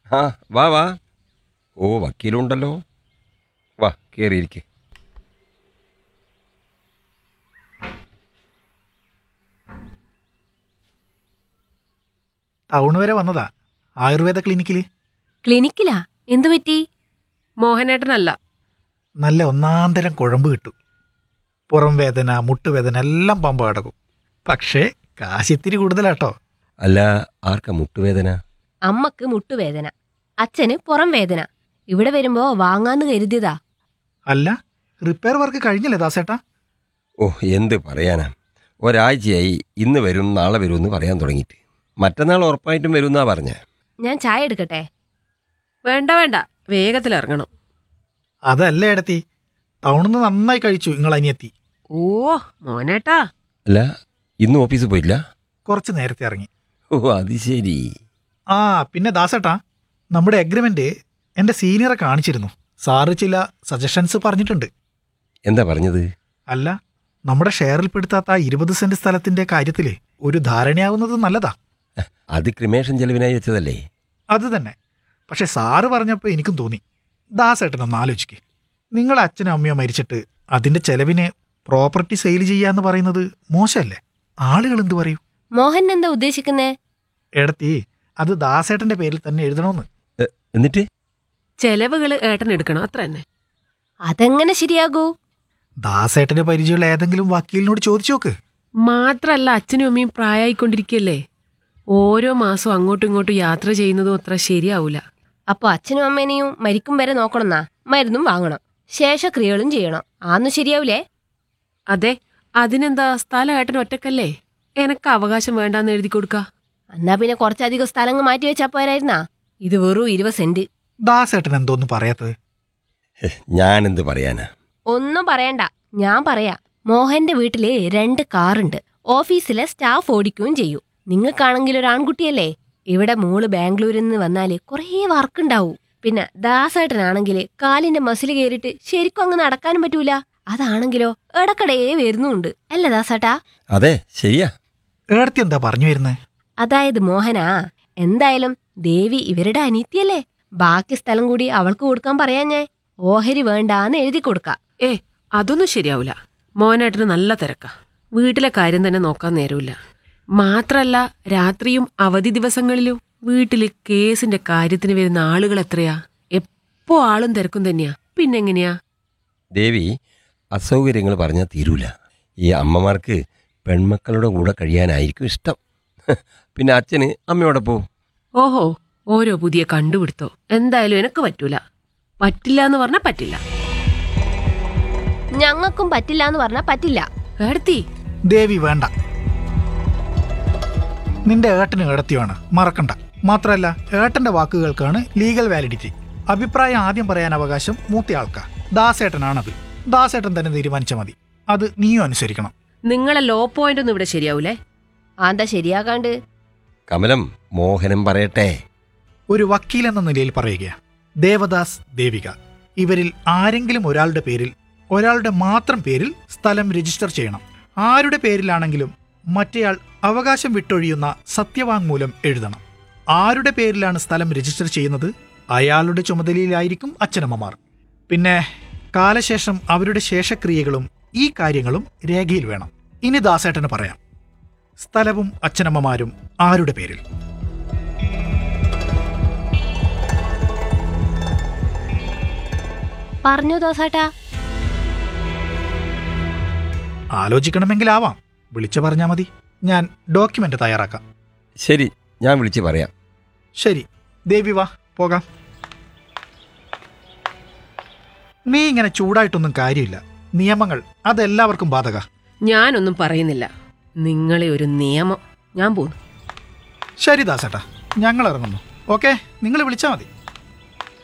ആ വാ വാ ഓ വക്കീലുണ്ടല്ലോ വാ കയറിയിരിക്കെ ടൗൺ വരെ വന്നതാ ആയുർവേദ ക്ലിനിക്കിൽ ക്ലിനിക്കിലാ എന്തു പറ്റി മോഹനേട്ടനല്ല നല്ല ഒന്നാന്തരം കുഴമ്പ് കിട്ടും പുറം വേദന മുട്ടുവേദന എല്ലാം പമ്പ കിടക്കും പക്ഷേ കാശിത്തിരി കൂടുതലാട്ടോ അല്ല ആർക്കാ മുട്ടുവേദന അമ്മക്ക് മുട്ടുവേദന അച്ഛന് പുറം വേദന ഇവിടെ വരുമ്പോ വാങ്ങാന്ന് കരുതിയതാ അല്ല റിപ്പയർ വർക്ക് കഴിഞ്ഞില്ലേ ദാസേട്ടാ ഓ എന്ത് പറയാനാ ഒരാഴ്ചയായി ഇന്ന് വരും നാളെ വരും എന്ന് പറയാൻ തുടങ്ങിയിട്ട് മറ്റന്നാൾ ഉറപ്പായിട്ടും വരും എന്നാ പറഞ്ഞ ഞാൻ ചായ എടുക്കട്ടെ വേണ്ട വേണ്ട വേഗത്തിൽ ഇറങ്ങണം അതല്ല എടത്തി ടൗണിൽ നിന്ന് നന്നായി കഴിച്ചു നിങ്ങൾ അനിയത്തി ഓ മോനേട്ടാ അല്ല ഇന്ന് ഓഫീസിൽ പോയില്ല കുറച്ച് നേരത്തെ ഇറങ്ങി ഓ അത് ശരി ആ പിന്നെ ദാസേട്ടാ നമ്മുടെ എഗ്രിമെന്റ് എൻ്റെ സീനിയറെ കാണിച്ചിരുന്നു സാറ് ചില സജഷൻസ് പറഞ്ഞിട്ടുണ്ട് എന്താ പറഞ്ഞത് അല്ല നമ്മുടെ ഷെയറിൽപ്പെടുത്താത്ത ആ ഇരുപത് സെന്റ് സ്ഥലത്തിന്റെ കാര്യത്തിൽ ഒരു ധാരണയാവുന്നത് നല്ലതാ അത് ക്രിമേഷൻ ചെലവിനായി വെച്ചതല്ലേ അത് തന്നെ പക്ഷെ സാറ് പറഞ്ഞപ്പോൾ എനിക്കും തോന്നി ദാസേട്ടനൊന്ന് ആലോചിക്ക് നിങ്ങളെ അച്ഛനും അമ്മയോ മരിച്ചിട്ട് അതിന്റെ ചെലവിന് പ്രോപ്പർട്ടി സെയിൽ ചെയ്യാന്ന് പറയുന്നത് മോശമല്ലേ ആളുകൾ എന്തു പറയും മോഹൻ എന്താ ഉദ്ദേശിക്കുന്നേ എടത്തി അത് ദാസേട്ടന്റെ പേരിൽ തന്നെ എഴുതണമെന്ന് എന്നിട്ട് ചെലവുകൾ ഏട്ടൻ എടുക്കണം അത്ര തന്നെ അതെങ്ങനെ ശരിയാകൂ ദാസേട്ടന്റെ പരിചയമുള്ള ഏതെങ്കിലും വക്കീലിനോട് ചോദിച്ചു നോക്ക് മാത്രല്ല അച്ഛനും അമ്മയും പ്രായമായിക്കൊണ്ടിരിക്കല്ലേ ഓരോ മാസവും അങ്ങോട്ടും ഇങ്ങോട്ടും യാത്ര ചെയ്യുന്നതും അത്ര ശരിയാവൂല അപ്പൊ അച്ഛനും അമ്മേനെയും മരിക്കും വരെ നോക്കണമെന്നാ മരുന്നും വാങ്ങണം ശേഷക്രിയകളും ചെയ്യണം ആന്നു ശരിയാവൂലേ അതെ അതിനെന്താ സ്ഥലം ഏട്ടൻ ഒറ്റക്കല്ലേ എനക്ക് അവകാശം വേണ്ടാന്ന് എഴുതി കൊടുക്ക എന്നാ പിന്നെ കുറച്ചധികം സ്ഥലങ്ങൾ മാറ്റി വെച്ചാ പോരായിരുന്നാ ഇത് വെറും ഇരുപത് സെന്റ് ദാസേട്ടൻ എന്തോന്നും പറയാത്തത് ഞാനെന്ത് പറയാനാ ഒന്നും പറയണ്ട ഞാൻ പറയാ മോഹന്റെ വീട്ടില് രണ്ട് കാറുണ്ട് ഓഫീസിലെ സ്റ്റാഫ് ഓടിക്കുകയും ചെയ്യും നിങ്ങൾക്കാണെങ്കിൽ ഒരു ആൺകുട്ടിയല്ലേ ഇവിടെ മോള് ബാംഗ്ലൂരിൽ നിന്ന് വന്നാല് കുറേ വർക്ക് ഉണ്ടാവും പിന്നെ ദാസേട്ടനാണെങ്കിൽ കാലിന്റെ മസിൽ കയറിയിട്ട് ശരിക്കും അങ്ങ് നടക്കാനും പറ്റൂല അതാണെങ്കിലോ ഇടക്കടേ വരുന്നുണ്ട് അല്ലേ ദാസേട്ടാ അതെ ശരിയാ ഏടത്തി എന്താ പറഞ്ഞു വരുന്നത് അതായത് മോഹനാ എന്തായാലും ദേവി ഇവരുടെ അനീത്തിയല്ലേ ബാക്കി സ്ഥലം കൂടി അവൾക്ക് കൊടുക്കാൻ പറയാൻ ഞാൻ ഓഹരി വേണ്ടാന്ന് എഴുതി കൊടുക്കാം ഏ അതൊന്നും ശരിയാവൂല മോനേട്ടന് നല്ല തിരക്കാ വീട്ടിലെ കാര്യം തന്നെ നോക്കാൻ നേരമില്ല മാത്രല്ല രാത്രിയും അവധി ദിവസങ്ങളിലും വീട്ടില് കേസിന്റെ കാര്യത്തിന് വരുന്ന ആളുകൾ എത്രയാ എപ്പോ ആളും തിരക്കും തന്നെയാ പിന്നെങ്ങനെയാ ദേവി അസൗകര്യങ്ങൾ പറഞ്ഞാൽ തീരൂല ഈ അമ്മമാർക്ക് പെൺമക്കളുടെ കൂടെ കഴിയാനായിരിക്കും ഇഷ്ടം പിന്നെ അച്ഛന് അമ്മയോടൊപ്പം ഓഹോ ഓരോ പുതിയ കണ്ടുപിടുത്തോ എന്തായാലും എനക്ക് പറ്റൂല പറ്റില്ല എന്ന് പറഞ്ഞാ പറ്റില്ല ഞങ്ങൾക്കും പറ്റില്ല എന്ന് പറഞ്ഞാൽ പറ്റില്ല ഏടത്തി ദേവി വേണ്ട നിന്റെ ഏട്ടന് ഏടത്തിയാണ് മറക്കണ്ട മാത്രമല്ല ഏട്ടന്റെ വാക്കുകൾക്കാണ് ലീഗൽ വാലിഡിറ്റി അഭിപ്രായം ആദ്യം പറയാൻ അവകാശം മൂത്തയാൾക്കാ ദാസേട്ടനാണത് ദാസേട്ടൻ തന്നെ തീരുമാനിച്ചാൽ മതി അത് നീയും അനുസരിക്കണം നിങ്ങളെ ലോ പോയിന്റ് ഒന്നും ഇവിടെ ശരിയാവൂലേ ആന്താ ശരിയാകാണ്ട് കമലം മോഹനം പറയട്ടെ ഒരു വക്കീൽ എന്ന നിലയിൽ പറയുക ദേവദാസ് ദേവിക ഇവരിൽ ആരെങ്കിലും ഒരാളുടെ പേരിൽ ഒരാളുടെ മാത്രം പേരിൽ സ്ഥലം രജിസ്റ്റർ ചെയ്യണം ആരുടെ പേരിലാണെങ്കിലും മറ്റേയാൾ അവകാശം വിട്ടൊഴിയുന്ന സത്യവാങ്മൂലം എഴുതണം ആരുടെ പേരിലാണ് സ്ഥലം രജിസ്റ്റർ ചെയ്യുന്നത് അയാളുടെ ചുമതലയിലായിരിക്കും അച്ഛനമ്മമാർ പിന്നെ കാലശേഷം അവരുടെ ശേഷക്രിയകളും ഈ കാര്യങ്ങളും രേഖയിൽ വേണം ഇനി ദാസേട്ടന് പറയാം സ്ഥലവും അച്ഛനമ്മമാരും ആരുടെ പേരിൽ പറഞ്ഞോ ദോസാട്ടാ ആലോചിക്കണമെങ്കിലാവാം വിളിച്ചു പറഞ്ഞാൽ മതി ഞാൻ ഡോക്യുമെന്റ് തയ്യാറാക്കാം ശരി ഞാൻ വിളിച്ച് പറയാം ശരി ദേവി വാ പോകാം നീ ഇങ്ങനെ ചൂടായിട്ടൊന്നും കാര്യമില്ല നിയമങ്ങൾ അതെല്ലാവർക്കും ബാധക ഞാനൊന്നും പറയുന്നില്ല നിങ്ങളെ ഒരു നിയമം ഞാൻ പോന്നു ശരി ദാസേട്ടാ ഞങ്ങൾ ഇറങ്ങുന്നു ഓക്കെ നിങ്ങൾ വിളിച്ചാൽ മതി